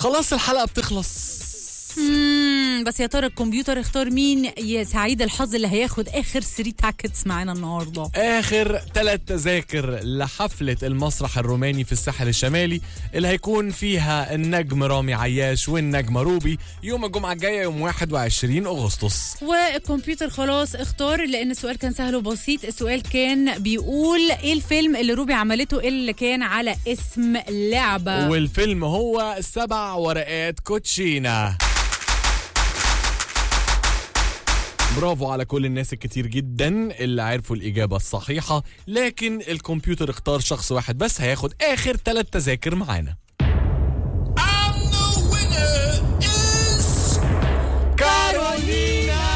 خلاص الحلقه بتخلص مم، بس يا ترى الكمبيوتر اختار مين يا سعيد الحظ اللي هياخد اخر 3 تاكتس معانا النهارده اخر ثلاث تذاكر لحفله المسرح الروماني في الساحل الشمالي اللي هيكون فيها النجم رامي عياش والنجمه روبي يوم الجمعه الجايه يوم 21 اغسطس والكمبيوتر خلاص اختار لان السؤال كان سهل وبسيط السؤال كان بيقول ايه الفيلم اللي روبي عملته اللي كان على اسم لعبه والفيلم هو سبع ورقات كوتشينا برافو على كل الناس الكتير جدا اللي عرفوا الإجابة الصحيحة لكن الكمبيوتر اختار شخص واحد بس هياخد آخر ثلاث تذاكر معانا كارولينا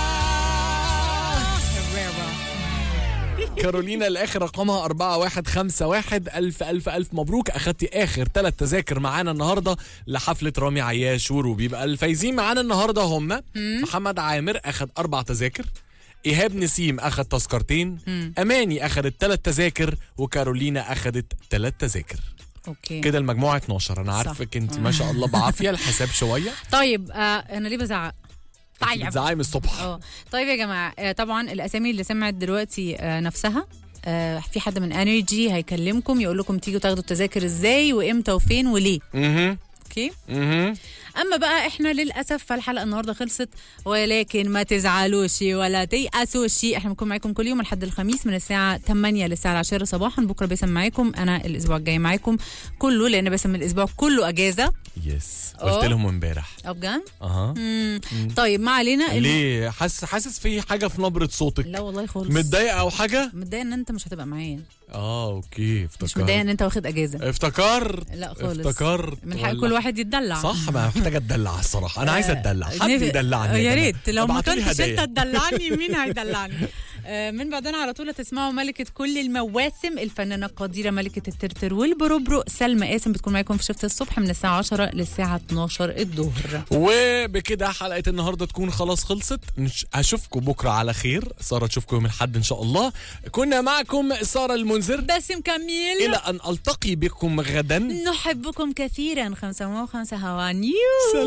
كارولينا الاخر رقمها 4151 الف الف الف مبروك اخدتي اخر ثلاث تذاكر معانا النهارده لحفله رامي عياش وروبي يبقى الفايزين معانا النهارده هم محمد عامر اخد اربع تذاكر ايهاب نسيم اخد تذكرتين اماني اخدت ثلاث تذاكر وكارولينا اخدت ثلاث تذاكر اوكي كده المجموعه 12 انا عارفك انت ما شاء الله بعافيه الحساب شويه طيب آه انا ليه بزعق طيب بتزعقي من الصبح اه طيب يا جماعه آه طبعا الاسامي اللي سمعت دلوقتي آه نفسها آه في حد من انرجي هيكلمكم يقول لكم تيجوا تاخدوا التذاكر ازاي وامتى وفين وليه اها اوكي اها اما بقى احنا للاسف فالحلقه النهارده خلصت ولكن ما تزعلوش ولا تيأسوش احنا بنكون معاكم كل يوم لحد الخميس من الساعه 8 للساعه 10 صباحا بكره باسم معاكم انا الاسبوع الجاي معاكم كله لان باسم الاسبوع كله اجازه يس اه. قلت لهم امبارح اه بجد اها مم. طيب ما علينا الم- ليه حاسس حاسس في حاجه في نبره صوتك لا والله خالص متضايقه او حاجه متضايقه ان انت مش هتبقى معايا اه اوكي مش متضايقه ان افتكرت انت واخد اجازه افتكرت لا خالص افتكرت من حق ولا- كل واحد يتدلع صح ما محتاجه اتدلع الصراحه انا عايز اتدلع حد نف- يدلعني يا كمان. ريت لو ما ابعتولي كنتش هدايا. انت تدلعني مين هيدلعني آه، من بعدنا على طول هتسمعوا ملكة كل المواسم الفنانة القديرة ملكة الترتر والبروبرو سلمى قاسم بتكون معاكم في شفت الصبح من الساعة 10 للساعة 12 الظهر وبكده حلقه النهارده تكون خلاص خلصت نش- هشوفكم بكره على خير ساره تشوفكم يوم الاحد ان شاء الله كنا معكم ساره المنذر باسم كميل الى ان التقي بكم غدا نحبكم كثيرا 505 هوا نيو